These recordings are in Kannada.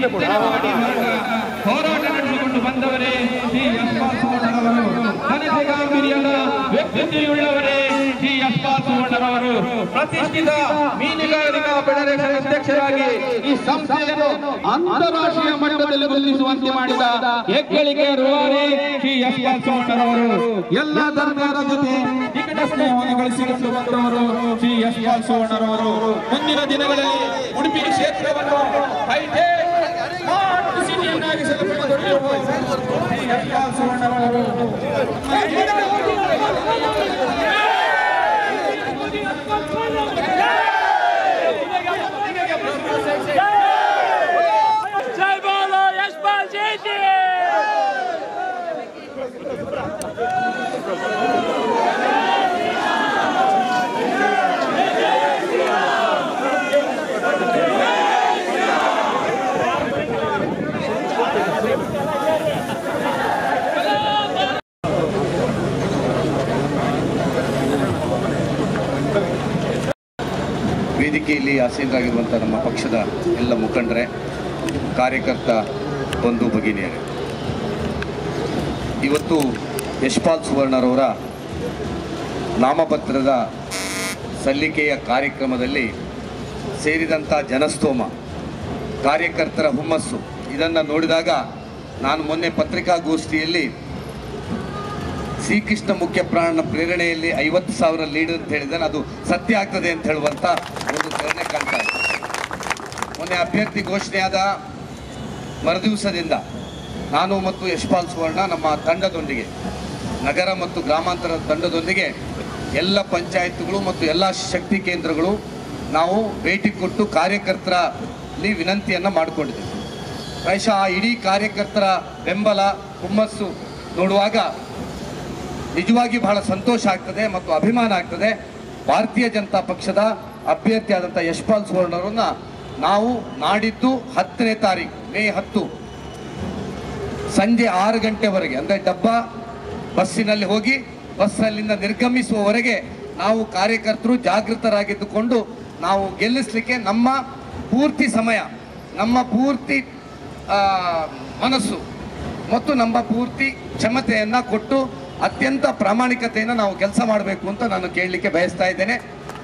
ನಿರಂತರವಾಗಿ ಹೋರಾಟ ನಡೆಸಿಕೊಂಡು ಬಂದವರೇ ಶ್ರೀ ಯಶ್ಪಾಲ್ ಸುವರ್ಣರವರು ಘನತೆ ಗಾಂಭೀರ್ಯದ ವ್ಯಕ್ತಿತ್ವವುಳ್ಳವರೇ ಶ್ರೀ ಯಶ್ಪಾಲ್ ಸುವರ್ಣರವರು ಪ್ರತಿಷ್ಠಿತ ಮೀನುಗಾರಿಕಾ ಫೆಡರೇಷನ್ ಅಧ್ಯಕ್ಷರಾಗಿ ಈ ಸಂಸ್ಥೆಯನ್ನು ಅಂತಾರಾಷ್ಟ್ರೀಯ ಮಟ್ಟದಲ್ಲಿ ಗುರುತಿಸುವಂತೆ ಮಾಡಿದ ಹೆಗ್ಗಳಿಕೆ ರೂವಾರಿ ಶ್ರೀ ಯಶ್ಪಾಲ್ ಸುವರ್ಣರವರು ಎಲ್ಲ ಧರ್ಮದ ಜೊತೆ ನಿಕಟ ಸ್ನೇಹವನ್ನು ಗಳಿಸಿಕೊಂಡು ಬಂದವರು ಶ್ರೀ ಯಶ್ಪಾಲ್ ಸುವರ್ಣರವರು ಮುಂದಿನ ದಿನಗಳಲ್ಲಿ ಉಡುಪಿ ಕ್ಷೇತ್ರವನ್ನು ಹೈಟೆಕ್ ಸ್ಮಾರ್ಟ್ ಸಿಟಿಯನ್ನಾಗಿಸಲು ದುಡಿಯುವ ಶ್ರೀ ಯಶ್ಪಾಲ್ ಸುವರ್ಣರವರು जय बोलो यशपाल जी की ವೇದಿಕೆಯಲ್ಲಿ ಆಸೀನರಾಗಿರುವಂಥ ನಮ್ಮ ಪಕ್ಷದ ಎಲ್ಲ ಮುಖಂಡರೇ ಕಾರ್ಯಕರ್ತ ಬಂಧು ಭಗಿನಿಯರೇ ಇವತ್ತು ಯಶ್ಪಾಲ್ ಸುವರ್ಣರವರ ನಾಮಪತ್ರದ ಸಲ್ಲಿಕೆಯ ಕಾರ್ಯಕ್ರಮದಲ್ಲಿ ಸೇರಿದಂಥ ಜನಸ್ತೋಮ ಕಾರ್ಯಕರ್ತರ ಹುಮ್ಮಸ್ಸು ಇದನ್ನು ನೋಡಿದಾಗ ನಾನು ಮೊನ್ನೆ ಪತ್ರಿಕಾಗೋಷ್ಠಿಯಲ್ಲಿ ಶ್ರೀಕೃಷ್ಣ ಮುಖ್ಯ ಪ್ರಾಣ ಪ್ರೇರಣೆಯಲ್ಲಿ ಐವತ್ತು ಸಾವಿರ ಲೀಡ್ ಅಂತ ಹೇಳಿದ್ರೆ ಅದು ಸತ್ಯ ಆಗ್ತದೆ ಅಂತ ಹೇಳುವಂಥ ಒಂದು ಪ್ರೇರಣೆ ಕಾಣ್ತಾ ಇದೆ ಮೊನ್ನೆ ಅಭ್ಯರ್ಥಿ ಘೋಷಣೆಯಾದ ಮರುದಿವಸದಿಂದ ನಾನು ಮತ್ತು ಯಶ್ಪಾಲ್ ಸುವರ್ಣ ನಮ್ಮ ತಂಡದೊಂದಿಗೆ ನಗರ ಮತ್ತು ಗ್ರಾಮಾಂತರ ತಂಡದೊಂದಿಗೆ ಎಲ್ಲ ಪಂಚಾಯತ್ಗಳು ಮತ್ತು ಎಲ್ಲ ಶಕ್ತಿ ಕೇಂದ್ರಗಳು ನಾವು ಭೇಟಿ ಕೊಟ್ಟು ಕಾರ್ಯಕರ್ತರಲ್ಲಿ ವಿನಂತಿಯನ್ನು ಮಾಡಿಕೊಂಡಿದ್ದೇವೆ ಪ್ರಾಯಶಃ ಆ ಇಡೀ ಕಾರ್ಯಕರ್ತರ ಬೆಂಬಲ ಹುಮ್ಮಸ್ಸು ನೋಡುವಾಗ ನಿಜವಾಗಿ ಬಹಳ ಸಂತೋಷ ಆಗ್ತದೆ ಮತ್ತು ಅಭಿಮಾನ ಆಗ್ತದೆ ಭಾರತೀಯ ಜನತಾ ಪಕ್ಷದ ಅಭ್ಯರ್ಥಿಯಾದಂಥ ಯಶ್ಪಾಲ್ ಸುವರ್ಣರನ್ನ ನಾವು ನಾಡಿದ್ದು ಹತ್ತನೇ ತಾರೀಕು ಮೇ ಹತ್ತು ಸಂಜೆ ಆರು ಗಂಟೆವರೆಗೆ ಅಂದರೆ ಡಬ್ಬ ಬಸ್ಸಿನಲ್ಲಿ ಹೋಗಿ ಬಸ್ಸಲ್ಲಿಂದ ನಿರ್ಗಮಿಸುವವರೆಗೆ ನಾವು ಕಾರ್ಯಕರ್ತರು ಜಾಗೃತರಾಗಿದ್ದುಕೊಂಡು ನಾವು ಗೆಲ್ಲಿಸಲಿಕ್ಕೆ ನಮ್ಮ ಪೂರ್ತಿ ಸಮಯ ನಮ್ಮ ಪೂರ್ತಿ ಆ, ಮನಸ್ಸು ಮತ್ತು ನಮ್ಮ ಪೂರ್ತಿ ಕ್ಷಮತೆಯನ್ನು ಕೊಟ್ಟು ಅತ್ಯಂತ ಪ್ರಾಮಾಣಿಕತೆಯನ್ನು ನಾವು ಕೆಲಸ ಮಾಡಬೇಕು ಅಂತ ನಾನು ಕೇಳಲಿಕ್ಕೆ ಬಯಸ್ತಾ ಇದ್ದೇನೆ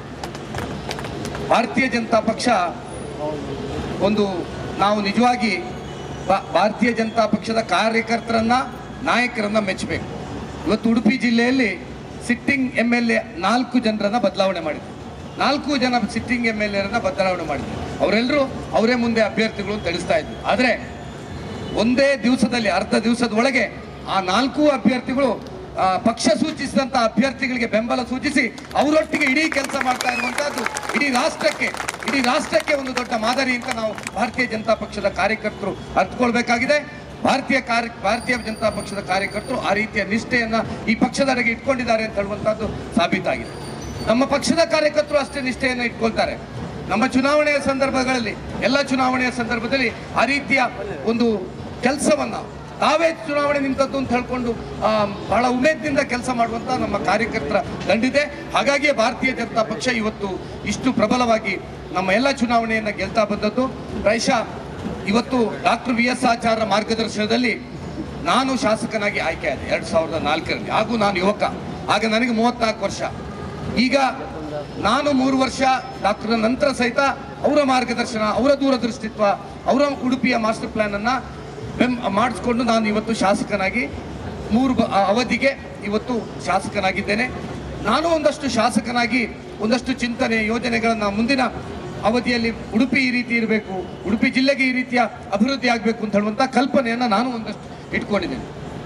ಭಾರತೀಯ ಜನತಾ ಪಕ್ಷ ಒಂದು ನಾವು ನಿಜವಾಗಿ ಭಾ- ಭಾರತೀಯ ಜನತಾ ಪಕ್ಷದ ಕಾರ್ಯಕರ್ತರನ್ನ ನಾಯಕರನ್ನ ಮೆಚ್ಚಬೇಕು ಇವತ್ತು ಉಡುಪಿ ಜಿಲ್ಲೆಯಲ್ಲಿ ಸಿಟ್ಟಿಂಗ್ ಎಮ್ ಎಲ್ ಎ ನಾಲ್ಕು ಜನರನ್ನ ಬದಲಾವಣೆ ಮಾಡಿದೆ ನಾಲ್ಕು ಜನ ಸಿಟ್ಟಿಂಗ್ ಎಮ್ ಎಲ್ ಎರನ್ನ ಬದಲಾವಣೆ ಮಾಡಿದೆ ಅವರೆಲ್ಲರೂ ಅವರೇ ಮುಂದೆ ಅಭ್ಯರ್ಥಿಗಳು ಅಂತ ತಿಳಿಸ್ತಾ ಇದ್ರು ಆದರೆ ಒಂದೇ ದಿವಸದಲ್ಲಿ ಅರ್ಧ ದಿವಸದ ಒಳಗೆ ಆ ನಾಲ್ಕು ಅಭ್ಯರ್ಥಿಗಳು ಆ, ಪಕ್ಷ ಸೂಚಿಸಿದಂತ ಅಭ್ಯರ್ಥಿಗಳಿಗೆ ಬೆಂಬಲ ಸೂಚಿಸಿ ಅವರೊಟ್ಟಿಗೆ ಇಡೀ ಕೆಲಸ ಮಾಡ್ತಾ ಇರುವಂತಹದ್ದು ಇಡೀ ರಾಷ್ಟ್ರಕ್ಕೆ ಇಡೀ ರಾಷ್ಟ್ರಕ್ಕೆ ಒಂದು ದೊಡ್ಡ ಮಾದರಿ ಅಂತ ನಾವು ಭಾರತೀಯ ಜನತಾ ಪಕ್ಷದ ಕಾರ್ಯಕರ್ತರು ಅರ್ಥಕೊಳ್ಬೇಕಾಗಿದೆ ಭಾರತೀಯ ಕಾರ್ಯ ಭಾರತೀಯ ಜನತಾ ಪಕ್ಷದ ಕಾರ್ಯಕರ್ತರು ಆ ರೀತಿಯ ನಿಷ್ಠೆಯನ್ನ ಈ ಪಕ್ಷದವರೆಗೆ ಇಟ್ಕೊಂಡಿದ್ದಾರೆ ಅಂತ ಹೇಳುವಂತಹದ್ದು ಸಾಬೀತಾಗಿದೆ ನಮ್ಮ ಪಕ್ಷದ ಕಾರ್ಯಕರ್ತರು ಅಷ್ಟೇ ನಿಷ್ಠೆಯನ್ನು ಇಟ್ಕೊಳ್ತಾರೆ ನಮ್ಮ ಚುನಾವಣೆಯ ಸಂದರ್ಭಗಳಲ್ಲಿ ಎಲ್ಲ ಚುನಾವಣೆಯ ಸಂದರ್ಭದಲ್ಲಿ ಆ ರೀತಿಯ ಒಂದು ಕೆಲಸವನ್ನ ತಾವೇ ಚುನಾವಣೆ ನಿಂತದ್ದು ಅಂತ ಹೇಳ್ಕೊಂಡು ಆ, ಬಹಳ ಉಮೇದಿನಿಂದ ಕೆಲಸ ಮಾಡುವಂತ ನಮ್ಮ ಕಾರ್ಯಕರ್ತರ ದಂಡಿದೆ ಹಾಗಾಗಿಯೇ ಭಾರತೀಯ ಜನತಾ ಪಕ್ಷ ಇವತ್ತು ಇಷ್ಟು ಪ್ರಬಲವಾಗಿ ನಮ್ಮ ಎಲ್ಲ ಚುನಾವಣೆಯನ್ನ ಗೆಲ್ತಾ ಬಂದದ್ದು ಪ್ರಾಯಶಃ ಇವತ್ತು ಡಾಕ್ಟರ್ ವಿ ಎಸ್ ಆಚಾರ್ಯ ಮಾರ್ಗದರ್ಶನದಲ್ಲಿ ನಾನು ಶಾಸಕನಾಗಿ ಆಯ್ಕೆಯಾದೆ ಎರಡು ಸಾವಿರದ ನಾಲ್ಕರಲ್ಲಿ ಹಾಗೂ ನಾನು ಯುವಕ ಆಗ ನನಗೆ ಮೂವತ್ನಾಲ್ಕು ವರ್ಷ ಈಗ ನಾನು ಮೂರು ವರ್ಷ ಡಾಕ್ಟರ್ ನಂತರ ಸಹಿತ ಅವರ ಮಾರ್ಗದರ್ಶನ ಅವರ ದೂರದೃಷ್ಟಿತ್ವ ಅವರ ಉಡುಪಿಯ ಮಾಸ್ಟರ್ ಪ್ಲಾನ್ ಅನ್ನ ಬೆಂ ಮಾಡಿಸ್ಕೊಂಡು ನಾನು ಇವತ್ತು ಶಾಸಕನಾಗಿ ಮೂರು ಬ- ಆ ಅವಧಿಗೆ ಇವತ್ತು ಶಾಸಕನಾಗಿದ್ದೇನೆ ನಾನು ಒಂದಷ್ಟು ಶಾಸಕನಾಗಿ ಒಂದಷ್ಟು ಚಿಂತನೆ ಯೋಜನೆಗಳನ್ನ ಮುಂದಿನ ಅವಧಿಯಲ್ಲಿ ಉಡುಪಿ ಈ ರೀತಿ ಇರಬೇಕು ಉಡುಪಿ ಜಿಲ್ಲೆಗೆ ಈ ರೀತಿಯ ಅಭಿವೃದ್ಧಿ ಆಗಬೇಕು ಅಂತ ಹೇಳುವಂತ ಕಲ್ಪನೆಯನ್ನ ನಾನು ಒಂದಷ್ಟು ಇಟ್ಕೊಂಡಿದ್ದೇನೆ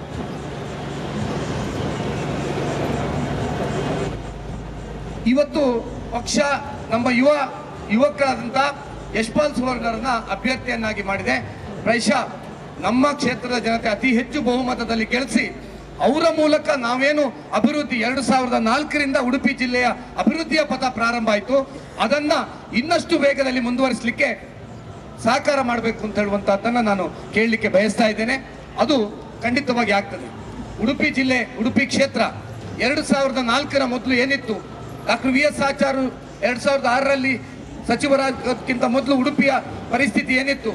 ಇವತ್ತು ಪಕ್ಷ ನಮ್ಮ ಯುವ ಯುವಕರಾದಂಥ ಯಶ್ಪಾಲ್ ಸುವರ್ಣರನ್ನ ಅಭ್ಯರ್ಥಿಯನ್ನಾಗಿ ಮಾಡಿದೆ ಪ್ರಾಯಶಃ ನಮ್ಮ ಕ್ಷೇತ್ರದ ಜನತೆ ಅತಿ ಹೆಚ್ಚು ಬಹುಮತದಲ್ಲಿ ಗೆಲ್ಲಿಸಿ ಅವರ ಮೂಲಕ ನಾವೇನು ಅಭಿವೃದ್ಧಿ ಎರಡು ಸಾವಿರದ ನಾಲ್ಕರಿಂದ ಉಡುಪಿ ಜಿಲ್ಲೆಯ ಅಭಿವೃದ್ಧಿಯ ಪಥ ಪ್ರಾರಂಭ ಆಯಿತು ಅದನ್ನ ಇನ್ನಷ್ಟು ವೇಗದಲ್ಲಿ ಮುಂದುವರಿಸಲಿಕ್ಕೆ ಸಹಕಾರ ಮಾಡಬೇಕು ಅಂತ ಹೇಳುವಂತಹದ್ದನ್ನ ನಾನು ಕೇಳಲಿಕ್ಕೆ ಬಯಸ್ತಾ ಇದ್ದೇನೆ ಅದು ಖಂಡಿತವಾಗಿ ಆಗ್ತದೆ ಉಡುಪಿ ಜಿಲ್ಲೆ ಉಡುಪಿ ಕ್ಷೇತ್ರ ಎರಡು ಸಾವಿರದ ನಾಲ್ಕರ ಮೊದಲು ಏನಿತ್ತು ಡಾಕ್ಟರ್ ವಿ ಎಸ್ ಆಚಾರ್ ಎರಡು ಸಾವಿರದ ಆರರಲ್ಲಿ ಸಚಿವರಾಗಕ್ಕಿಂತ ಮೊದಲು ಉಡುಪಿಯ ಪರಿಸ್ಥಿತಿ ಏನಿತ್ತು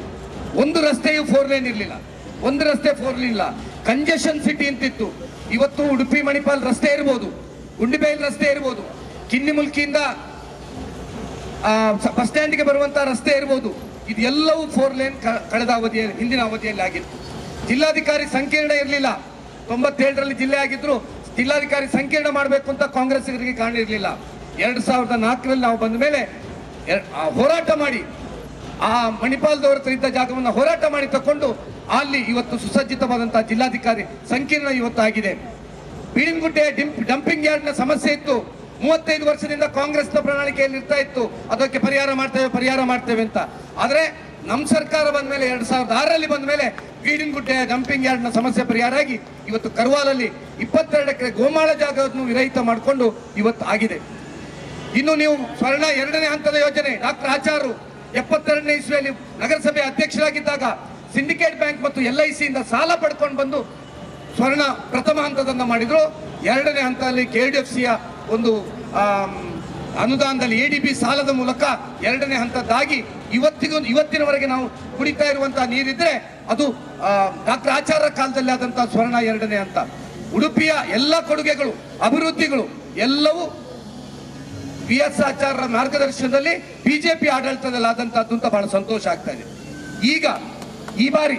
ಒಂದು ರಸ್ತೆಯು ಫೋರ್ ಲೈನ್ ಇರಲಿಲ್ಲ ಒಂದು ರಸ್ತೆ ಫೋರ್ ಲೈನ್ ಇಲ್ಲ ಕಂಜೆಷನ್ ಸಿಟಿ ಅಂತಿತ್ತು ಇವತ್ತು ಉಡುಪಿ ಮಣಿಪಾಲ್ ರಸ್ತೆ ಇರ್ಬೋದು ಗುಂಡಿಬೈಲ್ ರಸ್ತೆ ಇರ್ಬೋದು ಕಿನ್ನಿಮುಲ್ಕಿಯಿಂದ ಆ, ಸ- ಬಸ್ ಸ್ಟ್ಯಾಂಡ್ಗೆ ಬರುವಂತ ರಸ್ತೆ ಇರ್ಬೋದು ಇದೆಲ್ಲವೂ ಫೋರ್ ಲೇನ್ ಕಳೆದ ಅವಧಿಯಲ್ಲಿ ಹಿಂದಿನ ಅವಧಿಯಲ್ಲಿ ಆಗಿತ್ತು ಜಿಲ್ಲಾಧಿಕಾರಿ ಸಂಕೀರ್ಣ ಇರಲಿಲ್ಲ ತೊಂಬತ್ತೇಳರಲ್ಲಿ ಜಿಲ್ಲೆ ಆಗಿದ್ರು ಜಿಲ್ಲಾಧಿಕಾರಿ ಸಂಕೀರ್ಣ ಮಾಡಬೇಕು ಅಂತ ಕಾಂಗ್ರೆಸ್ಸಿಗರಿಗೆ ಕಾರಣ ಇರಲಿಲ್ಲ ಎರಡು ಸಾವಿರದ ನಾಲ್ಕರಲ್ಲಿ ನಾವು ಬಂದ ಮೇಲೆ ಎರ್- ಆ ಹೋರಾಟ ಮಾಡಿ ಆ ಮಣಿಪಾಲದವರ ಹತ್ರ ಇದ್ದ ಜಾಗವನ್ನು ಹೋರಾಟ ಮಾಡಿ ತಕೊಂಡು ಅಲ್ಲಿ ಇವತ್ತು ಸುಸಜ್ಜಿತವಾದಂತಹ ಜಿಲ್ಲಾಧಿಕಾರಿ ಸಂಕೀರ್ಣ ಇವತ್ತು ಆಗಿದೆ ಬೀಳಿನಗುಡ್ಡೆ ಡಿಂಪ್ ಡಂಪಿಂಗ್ ಯಾರ್ಡ್ನ ಸಮಸ್ಯೆ ಇತ್ತು ಮೂವತ್ತೈದು ವರ್ಷದಿಂದ ಕಾಂಗ್ರೆಸ್ನ ಪ್ರಣಾಳಿಕೆಯಲ್ಲಿ ಇರ್ತಾ ಇತ್ತು ಅದಕ್ಕೆ ಪರಿಹಾರ ಮಾಡ್ತೇವೆ ಪರಿಹಾರ ಮಾಡ್ತೇವೆ ಅಂತ ಆದ್ರೆ ನಮ್ಮ ಸರ್ಕಾರ ಬಂದ ಮೇಲೆ ಎರಡ್ ಸಾವಿರದ ಆರರಲ್ಲಿ ಬಂದ ಮೇಲೆ ಬೀಡಿನಗುಡ್ಡೆ ಡಂಪಿಂಗ್ ಯಾರ್ಡ್ನ ಸಮಸ್ಯೆ ಪರಿಹಾರ ಆಗಿ ಇವತ್ತು ಕರ್ವಾಲಲ್ಲಿ ಇಪ್ಪತ್ತೆರಡು ಎಕರೆ ಗೋಮಾಳ ಜಾಗವನ್ನು ವಿರಹಿತ ಮಾಡಿಕೊಂಡು ಇವತ್ತು ಆಗಿದೆ ಇನ್ನು ನೀವು ಸ್ವರ್ಣ ಎರಡನೇ ಹಂತದ ಯೋಜನೆ ಡಾಕ್ಟರ್ ಆಚಾರು ಎಪ್ಪತ್ತೆರಡನೇ ಇಸ್ವಿಯಲ್ಲಿ ನಗರಸಭೆ ಅಧ್ಯಕ್ಷರಾಗಿದ್ದಾಗ ಸಿಂಡಿಕೇಟ್ ಬ್ಯಾಂಕ್ ಮತ್ತು ಎಲ್ ಐ ಸಿಯಿಂದ ಸಾಲ ಪಡ್ಕೊಂಡು ಬಂದು ಸ್ವರ್ಣ ಪ್ರಥಮ ಹಂತದನ್ನ ಮಾಡಿದ್ರು ಎರಡನೇ ಹಂತದಲ್ಲಿ ಕೆ ಡಿ ಎಫ್ ಸಿಯ ಒಂದು ಆಮ್, ಅನುದಾನದಲ್ಲಿ ಎ ಡಿ ಬಿ ಸಾಲದ ಮೂಲಕ ಎರಡನೇ ಹಂತದ್ದಾಗಿ ಇವತ್ತಿಗೂ ಇವತ್ತಿನವರೆಗೆ ನಾವು ಕುಡಿತಾ ಇರುವಂತಹ ನೀರಿದ್ರೆ ಅದು ಡಾಕ್ಟರ್ ಆಚಾರ್ಯ ಕಾಲದಲ್ಲಿ ಆದಂತಹ ಸ್ವರ್ಣ ಎರಡನೇ ಹಂತ ಉಡುಪಿಯ ಎಲ್ಲ ಕೊಡುಗೆಗಳು ಅಭಿವೃದ್ಧಿಗಳು ಎಲ್ಲವೂ ಬಿ ಎಸ್ ಆಚಾರ್ಯರ ಮಾರ್ಗದರ್ಶನದಲ್ಲಿ ಬಿಜೆಪಿ ಆಡಳಿತದಲ್ಲಿ ಆದಂತಹದ್ದು ಅಂತ ಬಹಳ ಸಂತೋಷ ಆಗ್ತಾ ಇದೆ ಈಗ ಈ ಬಾರಿ